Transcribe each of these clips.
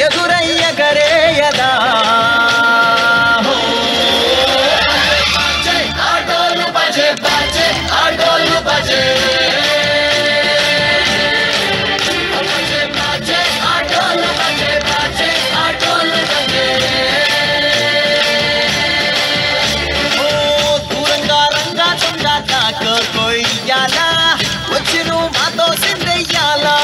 ఎదురయ్య గరేయదా ఆటోలు బజే బజే ఆటోలు బజే బజే బజే ఆటోలు బజే బజే ఆటోలు బజే ఓ దూరంగా రంగా దొంగ తాక కొయ్యాలా వచ్చి నువ్వు మాతో సిందెయ్యాలా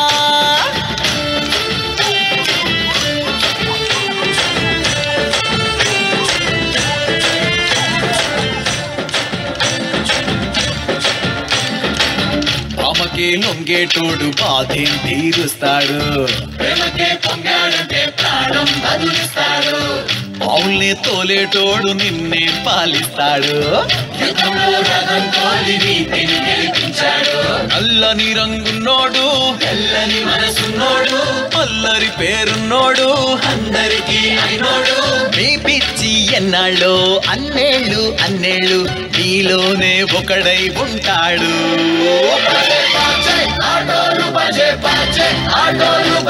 ఆమెకి లొంగేటోడు బాధేం తీరుస్తాడు ప్రేమకే పొంగాడంటే ప్రాణం బదులిస్తాడు పావుల్ని తోలేటోడు నిన్నే పాలిస్తాడు యుద్ధంలో రథం తోలి నీతిని గెలిపించాడు నల్లని రంగున్నోడు తెల్లని మనసున్నోడు అల్లరి పేరున్నోడు అందరికీ అయినోడు మీ పిచ్చి ఎన్నాళ్ళు అన్నేళ్ళు అన్నేళ్ళు నీలోనే ఒకడై ఉంటాడు బజే బజే ఆటోలు బజే బజే ఆటోలు